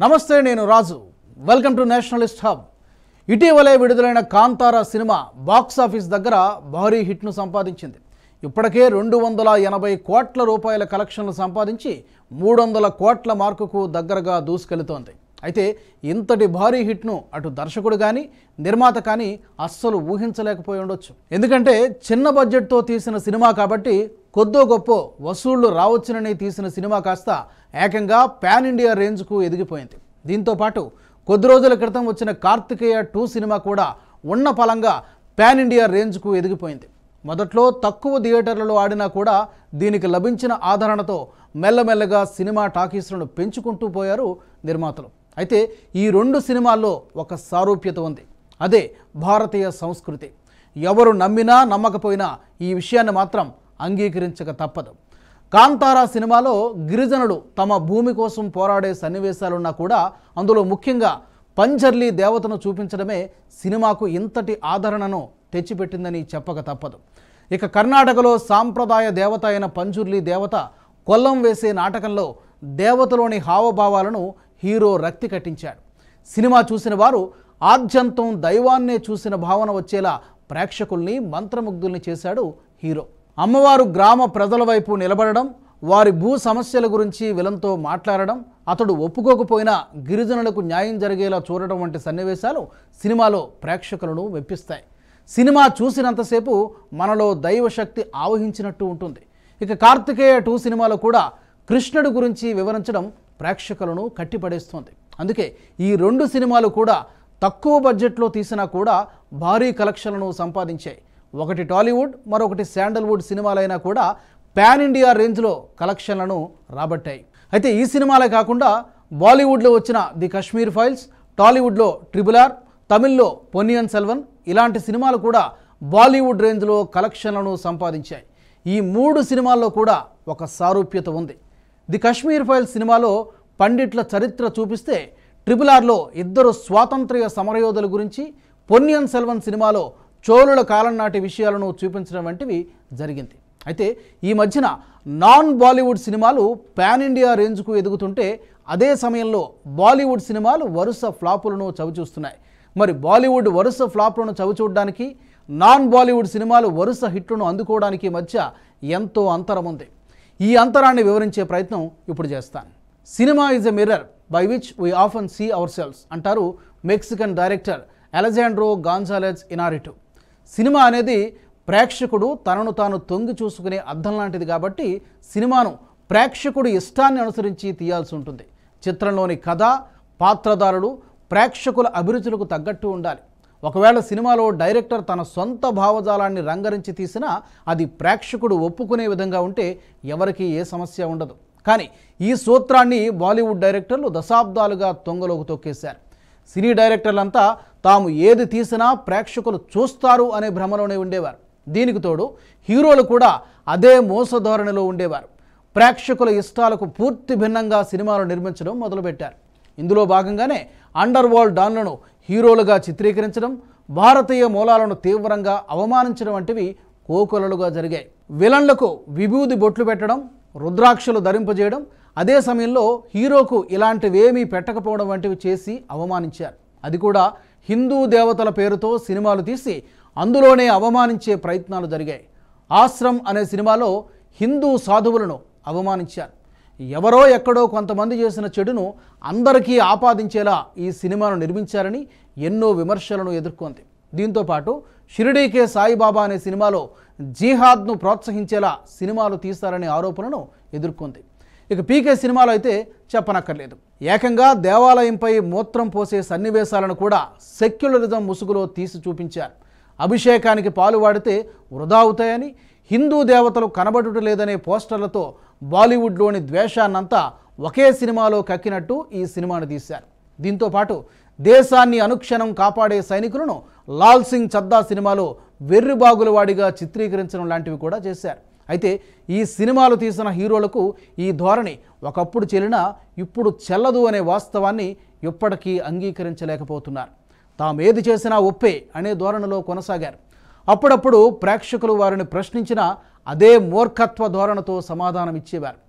నమస్తే నేను Raju welcome to nationalist hub ఇటీవలే విడుదలైన కాంతారా సినిమా బాక్స్ ఆఫీస్ దగ్గర భారీ హిట్ను సంపాదించింది ఇప్పటికే రెండు వందల ఎనభై కోట్ల రూపాయల కలెక్షన్లు సంపాదించి మూడు వందల కోట్ల మార్కుకు దగ్గరగా దూసుకెళుతోంది అయితే ఇంతటి భారీ హిట్ను అటు దర్శకుడు కానీ నిర్మాత కానీ అస్సలు ఊహించలేకపోయి ఉండొచ్చు ఎందుకంటే చిన్న బడ్జెట్తో తీసిన సినిమా కాబట్టి కొద్దో గొప్ప వసూళ్లు రావచ్చునని తీసిన సినిమా కాస్త ఏకంగా పాన్ ఇండియా రేంజ్కు ఎదిగిపోయింది దీంతో పాటు కొద్ది రోజుల క్రితం వచ్చిన కార్తికేయ టూ సినిమా కూడా ఉన్న పలంగా పాన్ ఇండియా రేంజ్కు ఎదిగిపోయింది మొదట్లో తక్కువ థియేటర్లలో ఆడినా కూడా దీనికి లభించిన ఆదరణతో మెల్లమెల్లగా సినిమా టాకీస్లను పెంచుకుంటూ పోయారు నిర్మాతలు అయితే ఈ రెండు సినిమాల్లో ఒక సారూప్యత ఉంది అదే భారతీయ సంస్కృతి ఎవరు నమ్మినా నమ్మకపోయినా ఈ విషయాన్ని మాత్రం అంగీకరించక తప్పదు కాంతారా సినిమాలో గిరిజనులు తమ భూమి కోసం పోరాడే సన్నివేశాలున్నా కూడా అందులో ముఖ్యంగా పంజర్లీ దేవతను చూపించడమే సినిమాకు ఇంతటి ఆదరణను తెచ్చిపెట్టిందని చెప్పక తప్పదు ఇక కర్ణాటకలో సాంప్రదాయ దేవత అయిన పంజుర్లీ దేవత కొల్లం వేసే నాటకంలో దేవతలోని హావభావాలను హీరో రక్తి కట్టించాడు సినిమా చూసిన వారు ఆద్యంతం దైవాన్నే చూసిన భావన వచ్చేలా ప్రేక్షకుల్ని మంత్రముగ్ధుల్ని చేశాడు హీరో అమ్మవారు గ్రామ ప్రజల వైపు నిలబడడం వారి భూ సమస్యల గురించి విలంతో మాట్లాడడం అతడు ఒప్పుకోకపోయినా గిరిజనులకు న్యాయం జరిగేలా చూడడం వంటి సన్నివేశాలు సినిమాలో ప్రేక్షకులను మెప్పిస్తాయి సినిమా చూసినంతసేపు మనలో దైవశక్తి ఆవహించినట్టు ఉంటుంది ఇక కార్తికేయ టూ సినిమాలో కూడా కృష్ణుడి గురించి వివరించడం ప్రేక్షకులను కట్టిపడేస్తోంది అందుకే ఈ రెండు సినిమాలు కూడా తక్కువ బడ్జెట్లో తీసినా కూడా భారీ కలెక్షన్లను సంపాదించాయి ఒకటి టాలీవుడ్ మరొకటి శాండల్వుడ్ సినిమాలైనా కూడా పాన్ ఇండియా రేంజ్లో కలెక్షన్లను రాబట్టాయి అయితే ఈ సినిమాలే కాకుండా బాలీవుడ్లో వచ్చిన ది కశ్మీర్ ఫైల్స్ టాలీవుడ్లో ట్రిబుల్ ఆర్ తమిళ్లో పొన్నియన్ సెల్వన్ ఇలాంటి సినిమాలు కూడా బాలీవుడ్ రేంజ్లో కలెక్షన్లను సంపాదించాయి ఈ మూడు సినిమాల్లో కూడా ఒక సారూప్యత ఉంది ది కశ్మీర్ ఫైల్స్ సినిమాలో పండిట్ల చరిత్ర చూపిస్తే ట్రిపుల్ ఆర్లో ఇద్దరు స్వాతంత్ర్య సమరయోధుల గురించి పొన్నియన్ సెల్వన్ సినిమాలో చోళుల కాలం నాటి విషయాలను చూపించడం వంటివి జరిగింది అయితే ఈ మధ్యన నాన్ బాలీవుడ్ సినిమాలు పాన్ ఇండియా రేంజ్కు ఎదుగుతుంటే అదే సమయంలో బాలీవుడ్ సినిమాలు వరుస ఫ్లాపులను చవిచూస్తున్నాయి మరి బాలీవుడ్ వరుస ఫ్లాప్లను చవిచూడడానికి నాన్ బాలీవుడ్ సినిమాలు వరుస హిట్లను అందుకోవడానికి మధ్య ఎంతో అంతరం ఉంది ఈ అంతరాన్ని వివరించే ప్రయత్నం ఇప్పుడు చేస్తాను cinema is a mirror by which we often see ourselves అంటారు Mexican director Alejandro Gonzalez Inarritu సినిమా అనేది ప్రేక్షకుడు తనను తాను తొంగి చూసుకునే అర్థం లాంటిది కాబట్టి సినిమాను ప్రేక్షకుడి ఇష్టాన్ని అనుసరించి తీయాల్సి ఉంటుంది చిత్రంలోని కథ పాత్రధారులు ప్రేక్షకుల అభిరుచులకు తగ్గట్టు ఉండాలి ఒకవేళ సినిమాలో డైరెక్టర్ తన సొంత భావజాలాన్ని రంగరించి తీసినా అది ప్రేక్షకుడు ఒప్పుకునే విధంగా ఉంటే ఎవరికీ ఏ సమస్య ఉండదు కానీ ఈ సూత్రాన్ని బాలీవుడ్ డైరెక్టర్లు దశాబ్దాలుగా తొంగలోకి తొక్కేశారు సినీ డైరెక్టర్లంతా తాము ఏది తీసినా ప్రేక్షకులు చూస్తారు అనే భ్రమలోనే ఉండేవారు దీనికి తోడు హీరోలు కూడా అదే మోసధోరణిలో ఉండేవారు ప్రేక్షకుల ఇష్టాలకు పూర్తి భిన్నంగా సినిమాలు నిర్మించడం మొదలుపెట్టారు ఇందులో భాగంగానే అండర్ వరల్డ్ డాన్లను హీరోలుగా చిత్రీకరించడం భారతీయ మూలాలను తీవ్రంగా అవమానించడం వంటివి కోకొలలుగా జరిగాయి విలన్లకు విభూది బొట్లు పెట్టడం రుద్రాక్షలు ధరింపజేయడం అదే సమయంలో హీరోకు ఇలాంటివేమీ పెట్టకపోవడం వంటివి చేసి అవమానించారు అది కూడా హిందూ దేవతల పేరుతో సినిమాలు తీసి అందులోనే అవమానించే ప్రయత్నాలు జరిగాయి ఆశ్రమ్ అనే సినిమాలో హిందూ సాధువులను అవమానించారు ఎవరో ఎక్కడో కొంతమంది చేసిన చెడును అందరికీ ఆపాదించేలా ఈ సినిమాను నిర్మించారని ఎన్నో విమర్శలను ఎదుర్కొంది దీంతోపాటు షిరిడీకే సాయిబాబా అనే సినిమాలో జీహాద్ను ప్రోత్సహించేలా సినిమాలు తీశారనే ఆరోపణను ఎదుర్కొంది ఇక పీకే సినిమాలో అయితే చెప్పనక్కర్లేదు ఏకంగా దేవాలయంపై మూత్రం పోసే సన్నివేశాలను కూడా సెక్యులరిజం ముసుగులో తీసి చూపించారు అభిషేకానికి పాలు వాడితే వృధా అవుతాయని హిందూ దేవతలు కనబడుట లేదనే పోస్టర్లతో బాలీవుడ్లోని ద్వేషాన్నంతా ఒకే సినిమాలో కక్కినట్టు ఈ సినిమాను తీశారు దీంతో పాటు దేశాన్ని అనుక్షణం కాపాడే సైనికులను లాల్ సింగ్ చద్దా సినిమాలో వెర్రిబాగుల వాడిగా చిత్రీకరించడం లాంటివి కూడా చేశారు అయితే ఈ సినిమాలు తీసిన హీరోలకు ఈ ధోరణి ఒకప్పుడు చెల్లినా ఇప్పుడు చెల్లదు అనే వాస్తవాన్ని ఇప్పటికీ అంగీకరించలేకపోతున్నారు తామేది చేసినా ఒప్పే అనే ధోరణిలో కొనసాగారు అప్పుడప్పుడు ప్రేక్షకులు వారిని ప్రశ్నించిన అదే మూర్ఖత్వ ధోరణితో సమాధానం ఇచ్చేవారు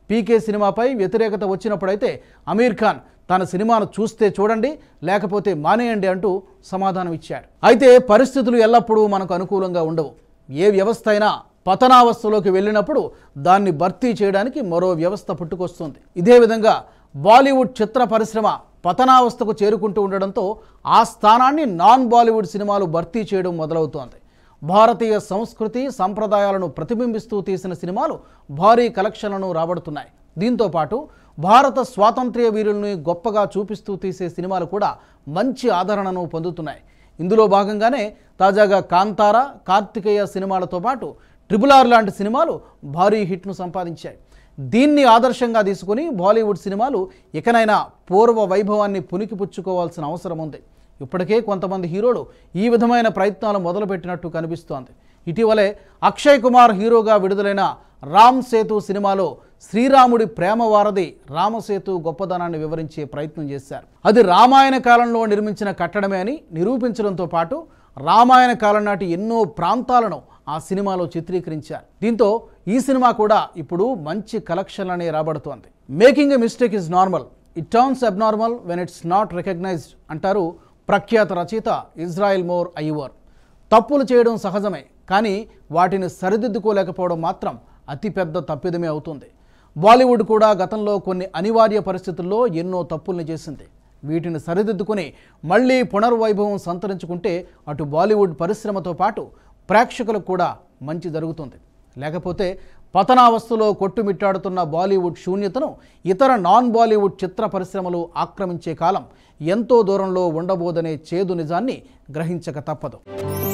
పీకే సినిమాపై వ్యతిరేకత వచ్చినప్పుడైతే అమీర్ ఖాన్ తన సినిమాను చూస్తే చూడండి లేకపోతే మానేయండి అంటూ సమాధానం ఇచ్చాడు అయితే పరిస్థితులు ఎల్లప్పుడూ మనకు అనుకూలంగా ఉండవు ఏ వ్యవస్థ అయినా పతనావస్థలోకి వెళ్ళినప్పుడు దాన్ని భర్తీ చేయడానికి మరో వ్యవస్థ పుట్టుకొస్తుంది ఇదే విధంగా బాలీవుడ్ చిత్ర పరిశ్రమ పతనావస్థకు చేరుకుంటూ ఉండడంతో ఆ స్థానాన్ని నాన్ బాలీవుడ్ సినిమాలు భర్తీ చేయడం మొదలవుతోంది భారతీయ సంస్కృతి సంప్రదాయాలను ప్రతిబింబిస్తూ తీసిన సినిమాలు భారీ కలెక్షన్లను రాబడుతున్నాయి దీంతో పాటు భారత స్వాతంత్ర్య వీరుల్ని గొప్పగా చూపిస్తూ తీసే సినిమాలు కూడా మంచి ఆదరణను పొందుతున్నాయి ఇందులో భాగంగానే తాజాగా కాంతార కార్తికేయ సినిమాలతో పాటు ట్రిపుల్ ఆర్ లాంటి సినిమాలు భారీ హిట్ను సంపాదించాయి దీన్ని ఆదర్శంగా తీసుకుని బాలీవుడ్ సినిమాలు ఇకనైనా పూర్వ వైభవాన్ని పునికిపుచ్చుకోవాల్సిన అవసరం ఉంది ఇప్పటికే కొంతమంది హీరోలు ఈ విధమైన ప్రయత్నాలు మొదలుపెట్టినట్టు కనిపిస్తోంది ఇటీవలే అక్షయ్ కుమార్ హీరోగా విడుదలైన రామ్ సేతు సినిమాలో శ్రీరాముడి ప్రేమ వారధి రామసేతు గొప్పదనాన్ని వివరించే ప్రయత్నం చేశారు అది రామాయణ కాలంలో నిర్మించిన కట్టడమే అని నిరూపించడంతో పాటు రామాయణ కాలం నాటి ఎన్నో ప్రాంతాలను ఆ సినిమాలో చిత్రీకరించారు దీంతో ఈ సినిమా కూడా ఇప్పుడు మంచి కలెక్షన్లనే రాబడుతోంది making a mistake is normal it turns abnormal when it's not recognised అంటారు ప్రఖ్యాత రచయిత ఇజ్రాయిల్ మోర్ అయ్యువర్ తప్పులు చేయడం సహజమే కానీ వాటిని సరిదిద్దుకోలేకపోవడం మాత్రం అతిపెద్ద తప్పిదమే అవుతుంది బాలీవుడ్ కూడా గతంలో కొన్ని అనివార్య పరిస్థితుల్లో ఎన్నో తప్పుల్ని చేసింది వీటిని సరిదిద్దుకుని మళ్ళీ పునర్వైభవం సంతరించుకుంటే అటు బాలీవుడ్ పరిశ్రమతో పాటు ప్రేక్షకులకు కూడా మంచి జరుగుతుంది లేకపోతే పతనావస్థలో కొట్టుమిట్టాడుతున్న బాలీవుడ్ శూన్యతను ఇతర నాన్ బాలీవుడ్ చిత్ర పరిశ్రమలు ఆక్రమించే కాలం ఎంతో దూరంలో ఉండబోదనే చేదు నిజాన్ని గ్రహించక తప్పదు